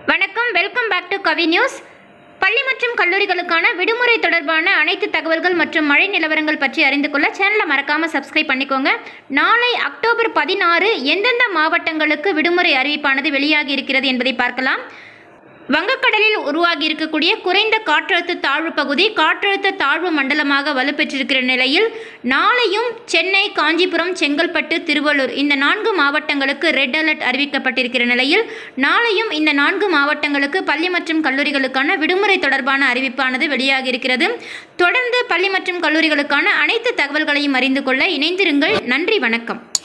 வணக்கம் welcome back to Kavi news பள்ளி மற்றும் கல்லூரிகளுக்கான விடுமுறை தொடர்பான அனைத்து தகவல்கள் மற்றும் மழை நிலவரங்கள் பற்றி அறிந்து கொள்ள சேனலை மறக்காம சப்ஸ்கிரைப் பண்ணிக்கோங்க நாளை அக்டோபர் பதினாறு எந்தெந்த மாவட்டங்களுக்கு விடுமுறை அறிவிப்பானது வெளியாகி இருக்கிறது என்பதை பார்க்கலாம் வங்கக்கடலில் உருவாகி இருக்கக்கூடிய குறைந்த காற்றழுத்த தாழ்வு பகுதி காற்றழுத்த தாழ்வு மண்டலமாக வலுப்பெற்றிருக்கிற நிலையில் நாளையும் சென்னை காஞ்சிபுரம் செங்கல்பட்டு திருவள்ளூர் இந்த நான்கு மாவட்டங்களுக்கு ரெட் அலர்ட் அறிவிக்கப்பட்டிருக்கிற நிலையில் நாளையும் இந்த நான்கு மாவட்டங்களுக்கு பள்ளி மற்றும் கல்லூரிகளுக்கான விடுமுறை தொடர்பான அறிவிப்பானது வெளியாகி இருக்கிறது தொடர்ந்து பள்ளி மற்றும் கல்லூரிகளுக்கான அனைத்து தகவல்களையும் அறிந்து கொள்ள இணைந்திருங்கள் நன்றி வணக்கம்